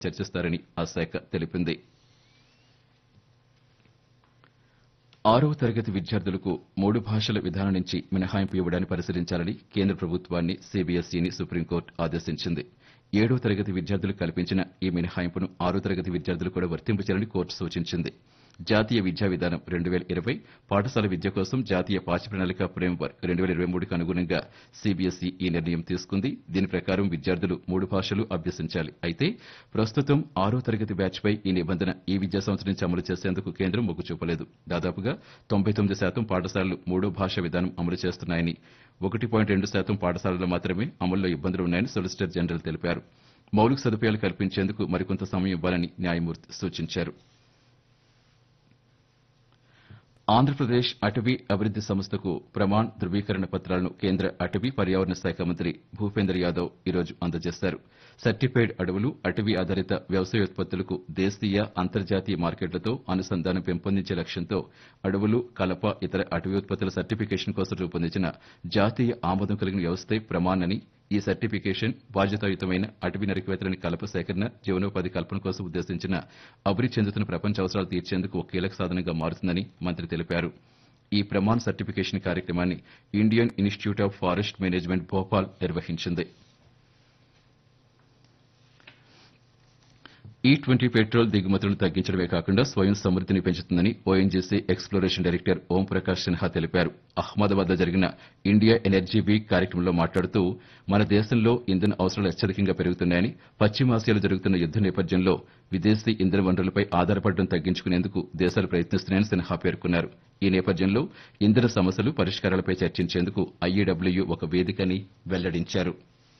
చర్చిస్తారని ఆ శాఖ తెలిపింది ఆరవ తరగతి విద్యార్థులకు మూడు భాషల విధానం నుంచి మినహాయింపు ఇవ్వడాన్ని పరిశీలించాలని కేంద్ర ప్రభుత్వాన్ని సీబీఎస్ఈని సుప్రీంకోర్టు ఆదేశించింది ఏడవ తరగతి విద్యార్థులకు కల్పించిన ఈ మినహాయింపును ఆరో తరగతి విద్యార్థులు కూడా వర్తింపచేయాలని కోర్టు సూచించింది జాతీయ విద్యా విధానం రెండు వేల ఇరవై పాఠశాల విద్య కోసం జాతీయ పాఠ్య ప్రణాళిక ఫ్రేమ్వర్క్ రెండు వేల ఇరవై మూడుకు అనుగుణంగా సీబీఎస్ఈ ఈ నిర్ణయం తీసుకుంది దీని ప్రకారం విద్యార్థులు మూడు భాషలు అభ్యసించాలి అయితే ప్రస్తుతం ఆరో తరగతి బ్యాచ్పై ఈ నిబంధన ఈ విద్యా సంవత్సరం నుంచి అమలు చేసేందుకు కేంద్రం మొగ్గు చూపలేదు దాదాపుగా తొంభై తొమ్మిది శాతం పాఠశాలలు మూడో భాష విధానం అమలు చేస్తున్నాయని ఒకటి పాయింట్ రెండు శాతం పాఠశాలల్లో మాత్రమే అమల్లో ఇబ్బందులు ఉన్నాయని సొలిసిటర్ జనరల్ తెలిపారు మౌలిక సదుపాయాలు కల్పించేందుకు మరికొంత సమయం ఇవ్వాలని న్యాయమూర్తి సూచించారు ఆంధ్రప్రదేశ్ అటవీ అభివృద్ది సంస్థకు ప్రమాణ్ ధృవీకరణ పత్రాలను కేంద్ర అటవీ పర్యావరణ శాఖ మంత్రి భూపేందర్ యాదవ్ ఈరోజు అందజేశారు సర్టిఫైడ్ అడవులు అటవీ ఆధారిత వ్యవసాయోత్పత్తులకు దేశీయ అంతర్జాతీయ మార్కెట్లతో అనుసంధానం పెంపొందించే లక్ష్యంతో అడవులు కలప ఇతర అటవీ ఉత్పత్తుల సర్టిఫికేషన్ కోసం రూపొందించిన జాతీయ ఆమోదం కలిగిన వ్యవస్థే ప్రమాణ్ అని ఈ సర్టిఫికేషన్ బాధ్యతాయుతమైన అటవీ నరికివేతలని కలప సేకరణ జీవనోపాధి కల్పన కోసం ఉద్దేశించిన అభివృద్ధి చెందుతున్న ప్రపంచ అవసరాలు తీర్చేందుకు ఒక కీలక సాధనంగా మారుతుందని మంత్రి తెలిపారు ఈ ప్రమాణ్ సర్టిఫికేషన్ కార్యక్రమాన్ని Indian Institute of Forest Management Bhopal నిర్వహించింది ఈ ట్వంటీ పెట్రోల్ దిగుమతులను తగ్గించడమే కాకుండా స్వయం సమృద్ధిని పెంచుతుందని ONGC exploration director Om Prakash Sinha తెలిపారు అహ్మదాబాద్ లో జరిగిన ఇండియా ఎనర్జీ వీక్ కార్యక్రమంలో మాట్లాడుతూ మన దేశంలో ఇంధన అవసరాలు అత్యధికంగా పెరుగుతున్నాయని పశ్చిమాసియాలో జరుగుతున్న యుద్ద నేపథ్యంలో విదేశీ ఇంధన వనరులపై ఆధారపడడం తగ్గించుకునేందుకు దేశాలు ప్రయత్నిస్తున్నాయని సిన్హా పేర్కొన్నారు ఈ నేపథ్యంలో ఇంధన సమస్యలు పరిష్కారాలపై చర్చించేందుకు ఐఈడబ్ల్యూ ఒక వేదికని వెల్లడించారు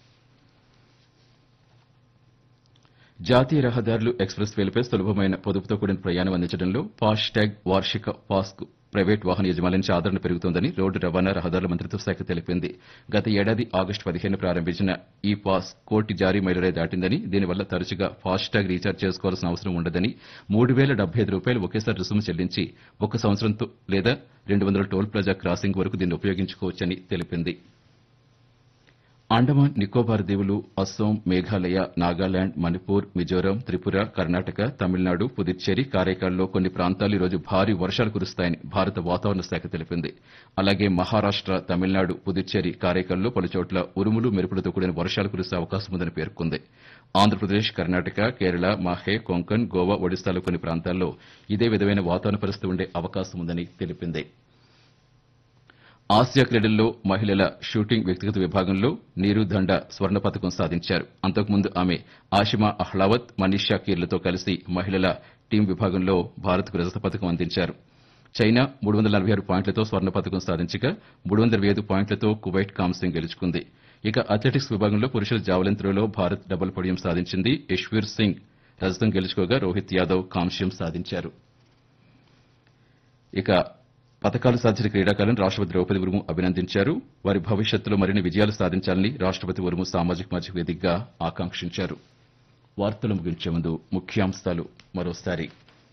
జాతీయ రహదారులు ఎక్స్ప్రెస్ వేలపై సులభమైన పొదుపుతో కూడిన ప్రయాణం అందించడంలో ఫాస్టాగ్ వార్షిక పాస్కు ప్రైవేట్ వాహన యజమానుల నుంచి ఆదరణ పెరుగుతోందని రోడ్డు రవాణా రహదారుల మంత్రిత్వ శాఖ తెలిపింది గత ఏడాది ఆగస్టు పదిహేను ప్రారంభించిన ఈ పాస్ కోటి జారీ మైలురాయి దాటిందని దీనివల్ల తరచుగా ఫాస్టాగ్ రీఛార్జ్ చేసుకోవాల్సిన అవసరం ఉండదని మూడు వేల డెబ్బై ఐదు రూపాయలు ఒకేసారి రుసుము చెల్లించి ఒక సంవత్సరంతో లేదా రెండు వందల టోల్ ప్లాజా క్రాసింగ్ వరకు దీన్ని ఉపయోగించుకోవచ్చని తెలిపింది అండమాన్ నికోబార్ దీవులు అస్సోం మేఘాలయ నాగాలాండ్ మణిపూర్ మిజోరాం త్రిపుర కర్ణాటక తమిళనాడు పుదుచ్చేరి కారైకాల్లో కొన్ని ప్రాంతాలు ఈరోజు భారీ వర్షాలు కురుస్తాయని భారత వాతావరణ శాఖ తెలిపింది అలాగే మహారాష్ట తమిళనాడు పుదుచ్చేరి కారైకాల్లో పలుచోట్ల ఉరుములు మెరుపులతో కూడిన వర్షాలు కురిసే అవకాశం ఉందని పేర్కొంది ఆంధ్రప్రదేశ్ కర్ణాటక కేరళ మాహే కొంకణ్ గోవా ఒడిశాలో కొన్ని ప్రాంతాల్లో ఇదే విధమైన వాతావరణ పరిస్థితి ఉండే అవకాశం ఉందని తెలిపింది ఆసియా క్రీడల్లో మహిళల షూటింగ్ వ్యక్తిగత విభాగంలో నీరు దండ స్వర్ణ పథకం సాధించారు అంతకుముందు ఆమె ఆషిమా అహ్లావత్ మనీషా కీర్లతో కలిసి మహిళల టీం విభాగంలో భారత్కు రజత పథకం అందించారు చైనా మూడు వందల నలభై ఆరు పాయింట్లతో స్వర్ణ పథకం సాధించగా మూడు వందల ఇరవై ఐదు పాయింట్లతో కువైట్ కాంస్యం గెలుచుకుంది ఇక అథ్లెటిక్స్ విభాగంలో పురుషుల జావలిన్ త్రోలో భారత్ డబుల్ పొడియం సాధించింది యశ్వీర్ సింగ్ రజతం గెలుచుకోగా రోహిత్ యాదవ్ కాంస్యం సాధించారు ఇక పథకాలు సాధించిన క్రీడాకారులను రాష్టపతి ద్రౌపది ముర్ము అభినందించారు వారి భవిష్యత్తులో మరిన్ని విజయాలు సాధించాలని రాష్టపతి ముర్ము సామాజిక మాధ్యమ వేదికగా ఆకాంక్షించారు వార్తలు ముగించే ముందు ముఖ్యాంశాలు మరోసారి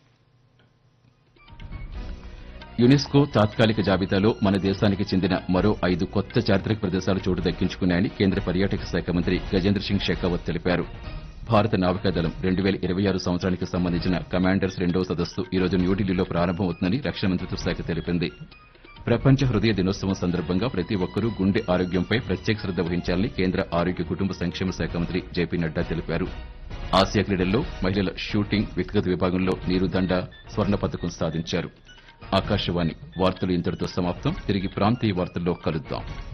యునెస్కో తాత్కాలిక జాబితాలో మన దేశానికి చెందిన మరో ఐదు కొత్త చారిత్రక ప్రదేశాలు చోటు దక్కించుకున్నాయని కేంద్ర పర్యాటక శాఖ మంత్రి గజేంద్ర సింగ్ షెకావత్ తెలిపారు భారత నావికాదళం రెండు వేల ఇరవై ఆరు సంవత్సరానికి సంబంధించిన కమాండర్స్ రెండవ సదస్సు ఈ రోజు న్యూఢిల్లీలో ప్రారంభమవుతుందని రక్షణ మంత్రిత్వ శాఖ తెలిపింది ప్రపంచ హృదయ దినోత్సవం సందర్భంగా ప్రతి ఒక్కరూ గుండె ఆరోగ్యంపై ప్రత్యేక శ్రద్ద వహించాలని కేంద్ర ఆరోగ్య కుటుంబ సంక్షేమ శాఖ మంత్రి జేపీ నడ్డా తెలిపారు ఆసియా క్రీడల్లో మహిళల షూటింగ్ వ్యక్తిగత విభాగంలో నీరు దండ స్వర్ణ పథకం సాధించారు ఆకాశవాణి వార్తలు ఇంతటితో సమాప్తం తిరిగి ప్రాంతీయ వార్తల్లో కలుద్దాం